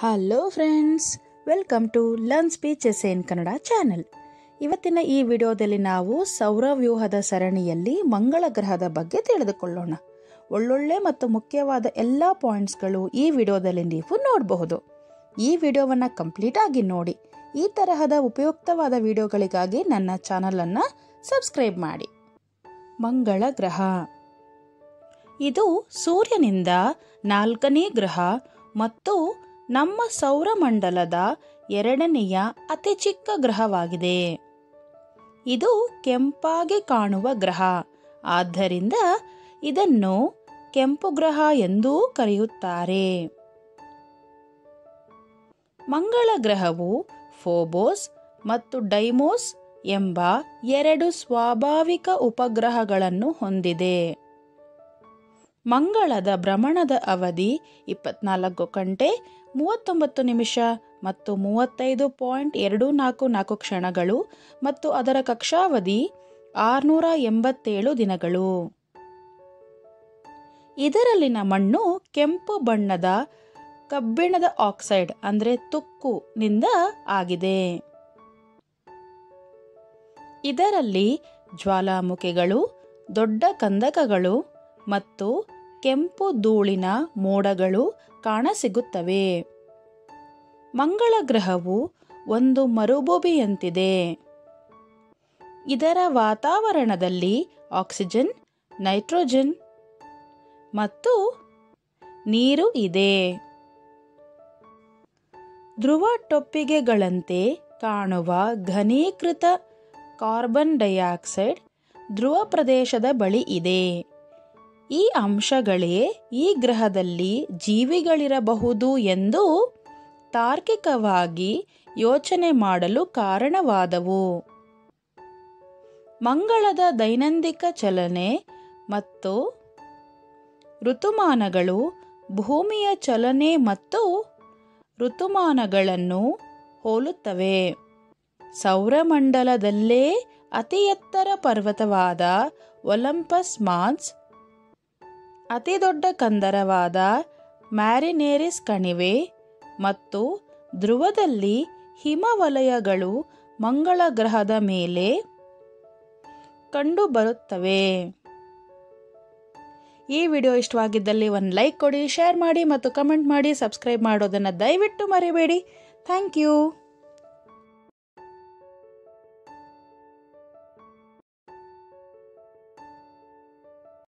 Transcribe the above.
hello friends welcome to learn speeches in Kannada channel ಇವತ್ತಿನ ಈ ವಿಡಿಯೋದಲ್ಲಿ ನಾವು ಸೌರವ್ಯೂಹದ ಸರಣಿಯಲ್ಲಿ ಮಂಗಳ ಗ್ರಹದ ಬಗ್ಗೆ ತಿಳಿದುಕೊಳ್ಳೋಣ ಒಳ್ಳೊಳ್ಳೆ ಮತ್ತು ಮುಖ್ಯವಾದ ಎಲ್ಲ ಪಾಯಿಂಟ್ಸ್ಗಳು ಈ ವಿಡಿಯೋದಲ್ಲಿ ನೀವು ನೋಡಬಹುದು ಈ ವಿಡಿಯೋವನ್ನು ಕಂಪ್ಲೀಟ್ ಆಗಿ ನೋಡಿ ಈ ತರಹದ ಉಪಯುಕ್ತವಾದ ವಿಡಿಯೋಗಳಿಗಾಗಿ ನನ್ನ ಚಾನಲನ್ನು ಸಬ್ಸ್ಕ್ರೈಬ್ ಮಾಡಿ ಮಂಗಳ ಗ್ರಹ ಇದು ಸೂರ್ಯನಿಂದ ನಾಲ್ಕನೇ ಗ್ರಹ ಮತ್ತು ನಮ್ಮ ಸೌರಮಂಡಲದ ಎರಡನೆಯ ಅತಿ ಚಿಕ್ಕ ಗ್ರಹವಾಗಿದೆ ಇದು ಕೆಂಪಾಗಿ ಕಾಣುವ ಗ್ರಹ ಆದ್ದರಿಂದ ಇದನ್ನು ಕೆಂಪು ಗ್ರಹ ಎಂದೂ ಕರೆಯುತ್ತಾರೆ ಮಂಗಳ ಗ್ರಹವು ಫೋಬೋಸ್ ಮತ್ತು ಡೈಮೋಸ್ ಎಂಬ ಎರಡು ಸ್ವಾಭಾವಿಕ ಉಪಗ್ರಹಗಳನ್ನು ಹೊಂದಿದೆ ಮಂಗಳದ ಭ್ರಮಣದ ಅವಧಿ ಇಪ್ಪತ್ನಾಲ್ಕು ಗಂಟೆ ಮೂವತ್ತೊಂಬತ್ತು ನಿಮಿಷ ಮತ್ತು ಮೂವತ್ತೈದು ಪಾಯಿಂಟ್ ಎರಡು ನಾಲ್ಕು ನಾಲ್ಕು ಕ್ಷಣಗಳು ಮತ್ತು ಅದರ ಕಕ್ಷಾವಧಿ ಆರುನೂರ ಎಂಬತ್ತೇಳು ದಿನಗಳು ಇದರಲ್ಲಿನ ಮಣ್ಣು ಕೆಂಪು ಬಣ್ಣದ ಕಬ್ಬಿಣದ ಆಕ್ಸೈಡ್ ಅಂದರೆ ತುಕ್ಕು ನಿಂದ ಆಗಿದೆ ಇದರಲ್ಲಿ ಜ್ವಾಲಾಮುಖಿಗಳು ದೊಡ್ಡ ಕಂದಕಗಳು ಮತ್ತು ಕೆಂಪು ಧೂಳಿನ ಮೋಡಗಳು ಕಾಣಸಿಗುತ್ತವೆ ಮಂಗಳ ಗ್ರಹವು ಒಂದು ಮರುಭೂಮಿಯಂತಿದೆ ಇದರ ವಾತಾವರಣದಲ್ಲಿ ಆಕ್ಸಿಜನ್ ನೈಟ್ರೋಜನ್ ಮತ್ತು ನೀರು ಇದೆ ಧ್ರುವ ಟೊಪ್ಪಿಗೆಗಳಂತೆ ಕಾಣುವ ಘನೀಕೃತ ಕಾರ್ಬನ್ ಡೈಆಕ್ಸೈಡ್ ಧ್ರುವ ಪ್ರದೇಶದ ಬಳಿ ಇದೆ ಈ ಅಂಶಗಳೇ ಈ ಗ್ರಹದಲ್ಲಿ ಜೀವಿಗಳಿರಬಹುದು ಎಂದು ತಾರ್ಕಿಕವಾಗಿ ಯೋಚನೆ ಮಾಡಲು ಕಾರಣವಾದವು ಮಂಗಳದ ದೈನಂದಿಕ ಚಲನೆ ಮತ್ತು ಋತುಮಾನಗಳು ಭೂಮಿಯ ಚಲನೆ ಮತ್ತು ಋತುಮಾನಗಳನ್ನು ಹೋಲುತ್ತವೆ ಸೌರಮಂಡಲದಲ್ಲೇ ಅತಿ ಎತ್ತರ ಪರ್ವತವಾದ ಒಲಂಪಸ್ ಮಾನ್ಸ್ ಅತಿ ದೊಡ್ಡ ಕಂದರವಾದ ಮ್ಯಾರಿನೇರಿಸ್ ಕಣಿವೆ ಮತ್ತು ಧ್ರುವದಲ್ಲಿ ಹಿಮವಲಯಗಳು ಮಂಗಳ ಗ್ರಹದ ಮೇಲೆ ಕಂಡುಬರುತ್ತವೆ ಈ ವಿಡಿಯೋ ಇಷ್ಟವಾಗಿದ್ದಲ್ಲಿ ಒಂದು ಲೈಕ್ ಕೊಡಿ ಶೇರ್ ಮಾಡಿ ಮತ್ತು ಕಮೆಂಟ್ ಮಾಡಿ ಸಬ್ಸ್ಕ್ರೈಬ್ ಮಾಡೋದನ್ನು ದಯವಿಟ್ಟು ಮರಿಬೇಡಿ ಥ್ಯಾಂಕ್ ಯು